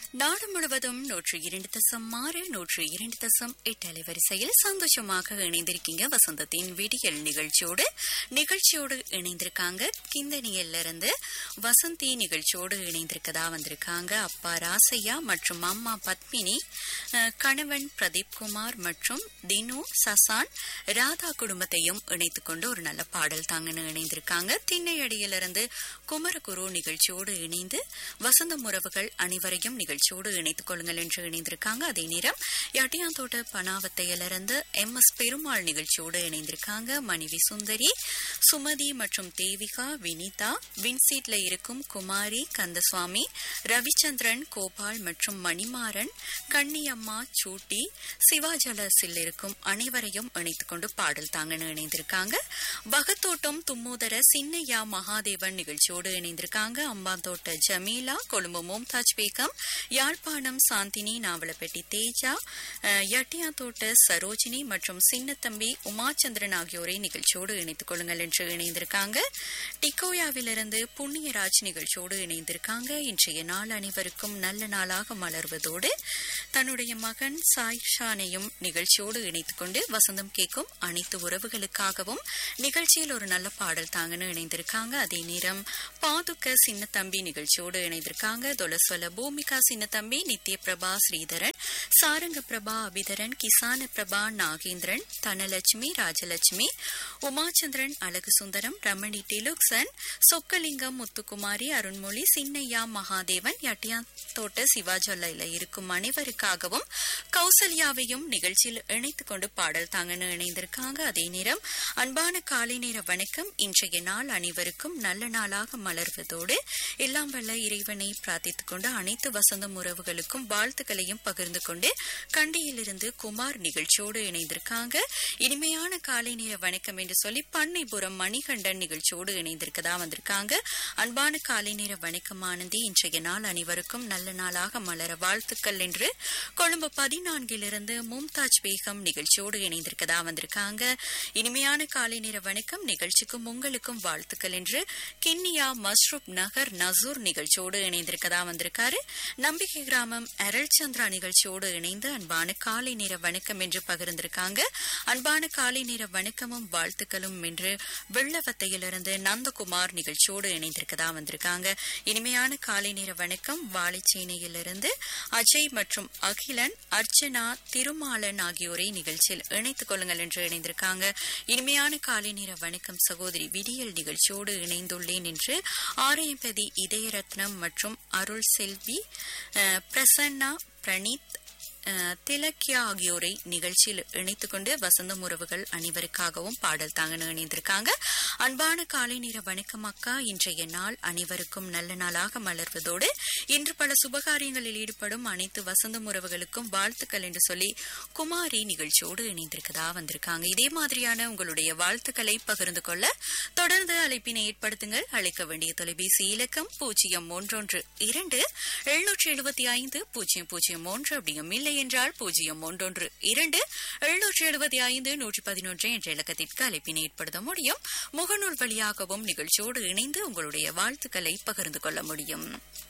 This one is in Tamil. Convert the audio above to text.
நாடு முழுவதும் நூற்று இரண்டு தசம் ஆறு நூற்று இரண்டு தசம் எட்டு அலைவரிசையில் சந்தோஷமாக இணைந்திருக்கீங்க வசந்தத்தின் விடியல் நிகழ்ச்சியோடு நிகழ்ச்சியோடு இணைந்திருக்காங்க கிந்தனியில இருந்து வசந்தி நிகழ்ச்சியோடு இணைந்திருக்கதா வந்திருக்காங்க அப்பா ராசையா மற்றும் அம்மா பத்மினி அஹ், கணவன் பிரதீப் குமார் மற்றும் தினு சசான் ராதா குடும்பத்தையும் இணைத்துக் கொண்டு ஒரு நல்ல பாடல் தாங்கன்னு இணைந்திருக்காங்க திண்ணையடியிலிருந்து குமரகுரு நிகழ்ச்சியோடு இணைந்து வசந்தம் உறவுகள் அனைவரையும் நிகழ்ச்சியோடு இணைத்துக் கொள்ளுங்கள் என்று இணைந்திருக்காங்க அதே நேரம் எட்டியாந்தோட்ட பனாவத்தையிலிருந்து எம் எஸ் பெருமாள் நிகழ்ச்சியோடு இணைந்திருக்காங்க மனைவி சுந்தரி சுமதி மற்றும் தேவிகா வினிதா வின்சீட்ல இருக்கும் குமாரி கந்தசுவாமி ரவிச்சந்திரன் கோபால் மற்றும் மணிமாறன் கன்னியம்மா சூட்டி சிவாஜலஸில் இருக்கும் அனைவரையும் இணைத்துக் கொண்டு பாடல் தாங்கன்னு இணைந்திருக்காங்க பகத்தோட்டம் தும்மோதர சின்னையா மகாதேவன் நிகழ்ச்சியோடு இணைந்திருக்காங்க அம்பாந்தோட்ட ஜமீலா கொழும்பு மும்தாஜ் பேகம் யாழ்ப்பாணம் சாந்தினி நாவலப்பட்டி தேஜா அஹ், எட்டியாத்தோட்ட சரோஜினி மற்றும் சின்னத்தம்பி உமாச்சந்திரன் ஆகியோரை நிகழ்ச்சியோடு இணைத்துக் கொள்ளுங்கள் என்று இணைந்திருக்காங்க டிக்கோயாவிலிருந்து புண்ணியராஜ் நிகழ்ச்சியோடு இணைந்திருக்காங்க இன்றைய நாள் அனைவருக்கும் நல்ல நாளாக மலர்வதோடு தன்னுடைய மகன் சாய்ஷானையும் நிகழ்ச்சியோடு இணைத்துக் கொண்டு வசந்தம் கேட்கும் அனைத்து உறவுகளுக்காகவும் நிகழ்ச்சியில் ஒரு நல்ல பாடல் தாங்கன்னு இணைந்திருக்காங்க அதே நேரம் பாதுக்க சின்னத்தம்பி நிகழ்ச்சியோடு இணைந்திருக்காங்க தொலசொல பூமிகா சின்னத்தம்பி நித்ய பிரபா ஸ்ரீதரன் சாரங்க பிரபா அபிதரன் கிசான பிரபா நாகேந்திரன் தனலட்சுமி ராஜலட்சுமி உமாச்சந்திரன் அழகு சுந்தரம் ரமணி டிலுக்சன் சொக்கலிங்கம் முத்துக்குமாரி அருண்மொழி சின்னையா மகாதேவன் யட்டியாத்தோட்ட சிவாஜொல்லையில இருக்கும் அனைவருக்காகவும் கௌசல்யாவையும் நிகழ்ச்சியில் இணைத்துக் கொண்டு பாடல் தாங்கன்னு இணைந்திருக்காங்க அதே நேரம் அன்பான காலை நேர வணக்கம் இன்றைய நாள் அனைவருக்கும் நல்ல நாளாக மலர்வதோடு எல்லாம் வல்ல இறைவனை பிரார்த்தித்துக் கொண்டு அனைத்து வசந்தம் உறவுகளுக்கும் வாழ்த்துக்களையும் பகிர்ந்து கொண்டு கண்டியிலிருந்து குமார் நிகழ்ச்சியோடு இணைந்திருக்காங்க இனிமையான காலை நேர வணக்கம் என்று சொல்லி பண்ணைபுரம் மணிகண்டன் நிகழ்ச்சியோடு இணைந்திருக்கதா வந்திருக்காங்க அன்பான காலை நேர வணக்கம் ஆனந்தி இன்றைய நாள் அனைவருக்கும் நல்ல நாளாக மலர வாழ்த்துக்கள் என்று கொழும்பு பதினான்கிலிருந்து மும்தாஜ் பேகம் நிகழ்ச்சியோடு இணைந்திருக்கதா வந்திருக்காங்க இனிமையான காலை நேர வணக்கம் நிகழ்ச்சிக்கும் உங்களுக்கும் வாழ்த்துக்கள் என்று கிண்ணியா மஸ்ரூப் நகர் நசூர் நிகழ்ச்சியோடு இணைந்திருக்கதா வந்திருக்காரு நம்பிக்கை கிராமம் அருள் சந்திரா நிகழ்ச்சியோடு இணைந்து அன்பான காலை நேர வணக்கம் என்று பகிர்ந்திருக்காங்க அன்பான காலை நேர வணக்கமும் வாழ்த்துக்களும் என்று வெள்ளவத்தையிலிருந்து நந்தகுமார் நிகழ்ச்சியோடு இணைந்திருக்கதா வந்திருக்காங்க இனிமையான காலை நேர வணக்கம் வாழைச்சேனையிலிருந்து அஜய் மற்றும் அகிலன் அர்ச்சனா திருமாலன் ஆகியோரை நிகழ்ச்சியில் இணைத்துக் கொள்ளுங்கள் என்று இணைந்திருக்காங்க இனிமையான காலை நேர வணக்கம் சகோதரி விடியல் நிகழ்ச்சியோடு இணைந்துள்ளேன் என்று ஆரையம்பதி இதயரத்னம் மற்றும் அருள் செல்வி அஹ், பிரசன்னா பிரணீத் அஹ், திலக்கியா ஆகியோரை நிகழ்ச்சியில் இணைத்துக் கொண்டு வசந்தம் உறவுகள் அனைவருக்காகவும் பாடல் தாங்கன்னு இணைந்திருக்காங்க அன்பான காலை நேர வணக்கம் அக்கா இன்றைய நாள் அனைவருக்கும் நல்ல நாளாக மலர்வதோடு இன்று பல சுபகாரியங்களில் ஈடுபடும் அனைத்து வசந்தம் உறவுகளுக்கும் வாழ்த்துக்கள் என்று சொல்லி குமாரி நிகழ்ச்சியோடு இணைந்திருக்கதா வந்திருக்காங்க இதே மாதிரியான உங்களுடைய வாழ்த்துக்களை பகிர்ந்து கொள்ள தொடர்ந்து அழைப்பினை ஏற்படுத்துங்கள் அழைக்க வேண்டிய தொலைபேசி இலக்கம் பூஜ்ஜியம் ஒன்றொன்று இரண்டு எழுநூற்றி எழுபத்தி ஐந்து பூஜ்ஜியம் பூஜ்ஜியம் ஒன்று அப்படியும் இல்லை என்றால் பூஜ்ஜியம் ஒன்றொன்று இரண்டு எழுநூற்றி எழுபத்தி ஐந்து நூற்றி பதினொன்று என்ற இலக்கத்திற்கு அழைப்பினை ஏற்படுத்த முடியும் முகநூல் வழியாகவும் நிகழ்ச்சியோடு இணைந்து உங்களுடைய வாழ்த்துக்களை பகிர்ந்து கொள்ள முடியும்